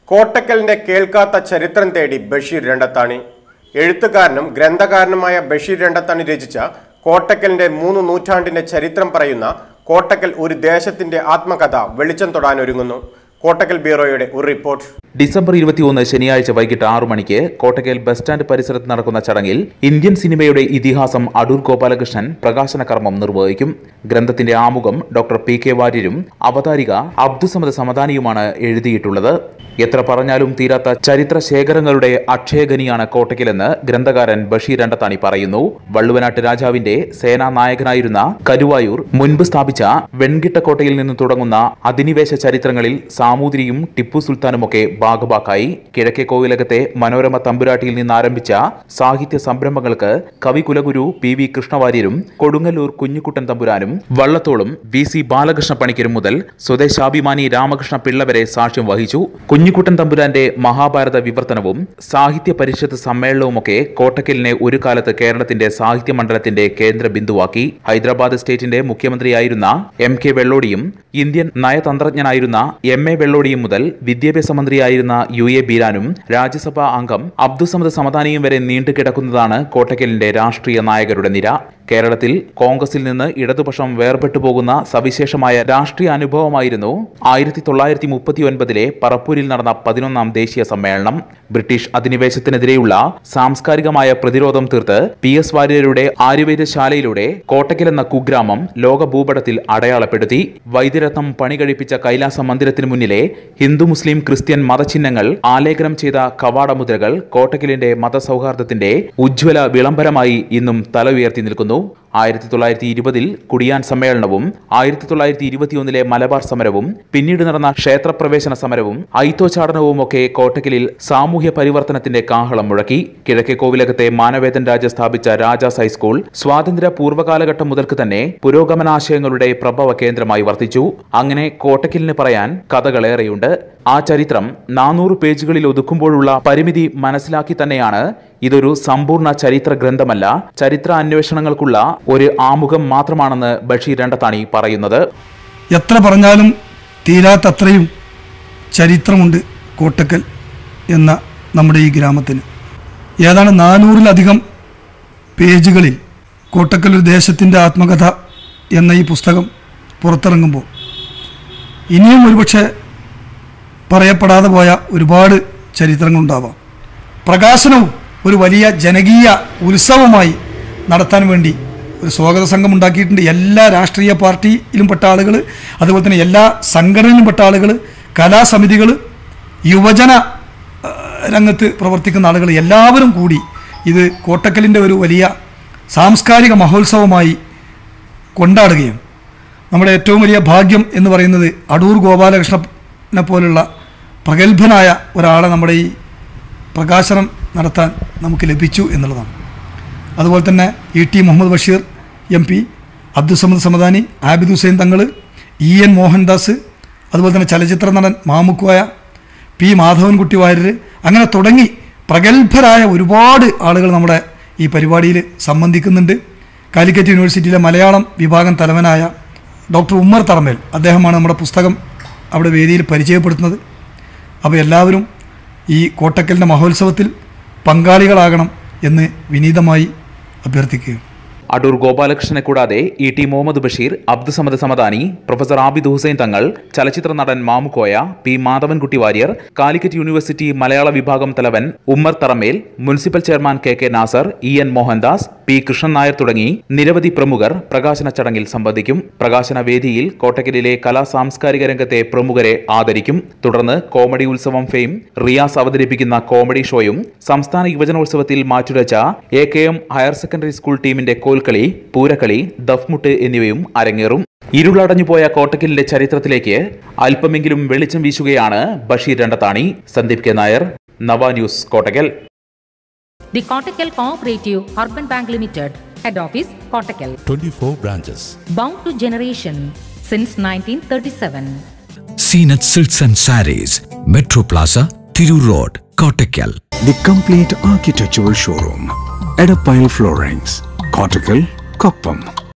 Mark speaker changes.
Speaker 1: കോട്ടക്കലിന്റെ കേൾക്കാത്ത ചരിത്രം തേടി ബഷീർ രണ്ടത്താണി എഴുത്തുകാരനും ഗ്രന്ഥകാരനുമായ ബഷീർ രണ്ടത്താണി രചിച്ച കോട്ടക്കലിന്റെ മൂന്ന് നൂറ്റാണ്ടിന്റെ ചരിത്രം പറയുന്ന കോട്ടക്കൽ ഒരു ദേശത്തിന്റെ ആത്മകഥ വെളിച്ചം തൊടാനൊരുങ്ങുന്നു കോട്ടക്കൽ ബ്യൂറോയുടെ ഒരു റിപ്പോർട്ട്
Speaker 2: ഡിസംബർ ഇരുപത്തിയൊന്ന് ശനിയാഴ്ച വൈകിട്ട് ആറു മണിക്ക് കോട്ടക്കൽ ബസ് സ്റ്റാൻഡ് പരിസരത്ത് നടക്കുന്ന ചടങ്ങിൽ ഇന്ത്യൻ സിനിമയുടെ ഇതിഹാസം അടൂർ ഗോപാലകൃഷ്ണൻ പ്രകാശന കർമ്മം നിർവഹിക്കും ഗ്രന്ഥത്തിന്റെ ആമുഖം ഡോക്ടർ പി കെ വാര്യരും അവതാരിക അബ്ദുസമദ് സമദാനിയുമാണ് എഴുതിയിട്ടുള്ളത് എത്ര പറഞ്ഞാലും തീരാത്ത ചരിത്ര ശേഖരങ്ങളുടെ അക്ഷയഖനിയാണ് കോട്ടയ്ക്കലെന്ന് ഗ്രന്ഥകാരൻ ബഷീർ രണ്ടത്താണി പറയുന്നു വള്ളുവനാട്ട് രാജാവിന്റെ സേനാ നായകനായിരുന്ന കരുവായൂർ മുൻപ് സ്ഥാപിച്ച വെൺകിട്ടക്കോട്ടയിൽ നിന്ന് തുടങ്ങുന്ന അധിനിവേശ ചരിത്രങ്ങളിൽ സാമൂതിരിയും ടിപ്പു സുൽത്താനുമൊക്കെ ഭാഗഭാക്കായി കിഴക്കേ കോവിലകത്തെ മനോരമ തമ്പുരാട്ടിയിൽ നിന്ന് ആരംഭിച്ച സാഹിത്യ സംരംഭങ്ങൾക്ക് കവികുലഗുരു പി വി കൃഷ്ണവാര്യരും കൊടുങ്ങല്ലൂർ കുഞ്ഞുകുട്ടൻ തമ്പുരാനും വള്ളത്തോളും വി സി ബാലകൃഷ്ണ പണിക്കരും മുതൽ സ്വദേശാഭിമാനി രാമകൃഷ്ണ പിള്ള വരെ സാക്ഷ്യം വഹിച്ചു കുഞ്ഞുകുട്ടൻ തമ്പുരാന്റെ മഹാഭാരത വിവർത്തനവും സാഹിത്യ പരിഷത്ത് സമ്മേളനവുമൊക്കെ കോട്ടക്കലിനെ ഒരു കാലത്ത് കേരളത്തിന്റെ സാഹിത്യ മണ്ഡലത്തിന്റെ കേന്ദ്ര ബിന്ദുവാക്കി ഹൈദരാബാദ് സ്റ്റേറ്റിന്റെ മുഖ്യമന്ത്രിയായിരുന്ന എം കെ വെള്ളോടിയും ഇന്ത്യൻ നയതന്ത്രജ്ഞനായിരുന്ന എം എ വെള്ളോടിയും മുതൽ വിദ്യാഭ്യാസ മന്ത്രിയായിരുന്ന യു എ ബീരാനും രാജ്യസഭാ അംഗം അബ്ദുസമദ് സമദാനിയും വരെ നീണ്ടുകിടക്കുന്നതാണ് കോട്ടക്കലിന്റെ രാഷ്ട്രീയ നായകരുടെ നിര കേരളത്തിൽ കോൺഗ്രസിൽ നിന്ന് ഇടതുപക്ഷം വേർപെട്ടു പോകുന്ന സവിശേഷമായ രാഷ്ട്രീയ അനുഭവമായിരുന്നു ആയിരത്തി തൊള്ളായിരത്തി മുപ്പത്തി ഒൻപതിലെ പറപ്പൂരിൽ നടന്ന പതിനൊന്നാം ദേശീയ സമ്മേളനം ബ്രിട്ടീഷ് അധിനിവേശത്തിനെതിരെയുള്ള സാംസ്കാരികമായ പ്രതിരോധം തീർത്ത് പി എസ് വാര്യരുടെ ആയുർവേദശാലയിലൂടെ കോട്ടക്കൽ എന്ന കുഗ്രാമം ലോക ഭൂപടത്തിൽ അടയാളപ്പെടുത്തി വൈദ്യരത്നം പണി കഴിപ്പിച്ച കൈലാസ മന്ദിരത്തിന് മുന്നിലെ ഹിന്ദു മുസ്ലിം ക്രിസ്ത്യൻ മതചിഹ്നങ്ങൾ ആലേഖനം ചെയ്ത കവാടമുദ്രകൾ കോട്ടക്കലിന്റെ മതസൗഹാർദ്ദത്തിന്റെ ഉജ്ജ്വല വിളംബരമായി ഇന്നും തല ഉയർത്തി നിൽക്കുന്നു ആയിരത്തി തൊള്ളായിരത്തി ഇരുപതിൽ കുടിയാൻ സമ്മേളനവും ആയിരത്തി തൊള്ളായിരത്തി ഇരുപത്തിയൊന്നിലെ മലബാർ സമരവും പിന്നീട് നടന്ന ക്ഷേത്രപ്രവേശന സമരവും ഐത്തോച്ചാടനവും ഒക്കെ കോട്ടക്കലിൽ സാമൂഹ്യ പരിവർത്തനത്തിന്റെ കാഹളം മുഴക്കി കിഴക്കേ കോവിലകത്തെ മാനവേദൻ രാജ സ്ഥാപിച്ച രാജാസ് ഹൈസ്കൂൾ സ്വാതന്ത്ര്യ പൂർവ്വകാലഘട്ടം മുതൽക്ക് തന്നെ പുരോഗമനാശയങ്ങളുടെ പ്രഭവ കേന്ദ്രമായി വർത്തിച്ചു അങ്ങനെ കോട്ടക്കലിന് പറയാൻ കഥകളേറെയുണ്ട് ആ ചരിത്രം നാനൂറ് പേജുകളിൽ ഒതുക്കുമ്പോഴുള്ള പരിമിതി മനസ്സിലാക്കി തന്നെയാണ് ഇതൊരു സമ്പൂർണ്ണ ചരിത്ര ഗ്രന്ഥമല്ല ചരിത്ര അന്വേഷണങ്ങൾക്കുള്ള ഒരു ആമുഖം മാത്രമാണെന്ന് ബഷീർ രണ്ടത്താണി പറയുന്നത്
Speaker 3: എത്ര പറഞ്ഞാലും തീരാത്തത്രയും ചരിത്രമുണ്ട് കോട്ടക്കൽ എന്ന നമ്മുടെ ഈ ഗ്രാമത്തിന് ഏതാണ്ട് നാനൂറിലധികം പേജുകളിൽ കോട്ടക്കൽ ഒരു ദേശത്തിൻ്റെ ആത്മകഥ എന്ന ഈ പുസ്തകം പുറത്തിറങ്ങുമ്പോൾ ഇനിയും ഒരുപക്ഷെ പറയപ്പെടാതെ പോയ ഒരുപാട് ചരിത്രങ്ങളുണ്ടാവാം പ്രകാശനവും ഒരു വലിയ ജനകീയ ഉത്സവമായി നടത്താൻ വേണ്ടി ഒരു സ്വാഗത സംഘം ഉണ്ടാക്കിയിട്ടുണ്ട് എല്ലാ രാഷ്ട്രീയ പാർട്ടിയിലും പെട്ട ആളുകൾ അതുപോലെ തന്നെ എല്ലാ സംഘടനയിലും പെട്ട ആളുകൾ കലാസമിതികൾ യുവജന ആ, രംഗത്ത് പ്രവർത്തിക്കുന്ന ആളുകൾ എല്ലാവരും കൂടി ഇത് കോട്ടക്കലിൻ്റെ ഒരു വലിയ സാംസ്കാരിക മഹോത്സവമായി കൊണ്ടാടുകയും നമ്മുടെ ഏറ്റവും വലിയ ഭാഗ്യം എന്ന് പറയുന്നത് അടൂർ ഗോപാലകൃഷ്ണനെ പോലുള്ള പ്രഗത്ഭനായ ഒരാളെ നമ്മുടെ ഈ പ്രകാശനം നടത്താൻ നമുക്ക് ലഭിച്ചു എന്നുള്ളതാണ് അതുപോലെ തന്നെ E T Muhammad Basheer M P Abdussamad Samadani Abid Hussain Thangal E N Mohandas അതുപോലെ തന്നെ ചലച്ചിത്ര നടൻ മാമുക്കോയ പി മാധവൻകുട്ടി വാര്യർ അങ്ങനെ തുടങ്ങി പ്രഗത്ഭരായ ഒരുപാട് ആളുകൾ നമ്മുടെ ഈ പരിപാടിയിൽ സംബന്ധിക്കുന്നുണ്ട് കാലിക്കറ്റ് യൂണിവേഴ്സിറ്റിയിലെ മലയാളം വിഭാഗം തലവനായ ഡോക്ടർ ഉമ്മർ തറമേൽ അദ്ദേഹമാണ് നമ്മുടെ പുസ്തകം അവിടെ വേദിയിൽ പരിചയപ്പെടുത്തുന്നത് അപ്പോൾ എല്ലാവരും ഈ കോട്ടക്കലിൻ്റെ മഹോത്സവത്തിൽ പങ്കാളികളാകണം എന്ന് വിനീതമായി അഭ്യർത്ഥിക്കുകയാണ്
Speaker 2: അടൂർ ഗോപാലകൃഷ്ണനെ കൂടാതെ E T Muhammad Basheer Abdussamad Samadani professor Abid Hussain Thangal ചലച്ചിത്ര നടൻ Mamukkoya P Madhavankutty Warrier Calicut university മലയാള വിഭാഗം തലവൻ Ummer Tharamel municipal chairman K K Nasar E N Mohandas P Krishnan Nair തുടങ്ങി നിരവധി പ്രമുഖർ പ്രകാശന ചടങ്ങിൽ സംബന്ധിക്കും പ്രകാശന വേദിയിൽ കോട്ടക്കലിലെ കലാ സാംസ്കാരിക രംഗത്തെ പ്രമുഖരെ ആദരിക്കും തുടർന്ന് കോമഡി ഉത്സവം ഫെയിം റിയാസ് അവതരിപ്പിക്കുന്ന കോമഡി ഷോയും സംസ്ഥാന യുവജനോത്സവത്തിൽ മാറ്റുരച്ച A K M higher secondary school ടീമിന്റെ കോൽക്കളി പൂരക്കളി ദഫ്മുട്ട് എന്നിവയും അരങ്ങേറും ഇരുളടഞ്ഞുപോയ കോട്ടക്കലിന്റെ ചരിത്രത്തിലേക്ക് അല്പമെങ്കിലും വെളിച്ചം വീശുകയാണ് Basheer Randathani Sandeep K Nair Nava news Kottakkal
Speaker 4: The Kottakkal Cooperative Urban Bank Limited, Head Office, Kottakkal.
Speaker 5: 24 branches.
Speaker 4: Bound to generation since 1937.
Speaker 6: Seenat Silks and Saris, Metro Plaza, Thiru Road, Kottakkal.
Speaker 7: The complete architectural showroom. Edapile Floorings. Cortical, Koppam.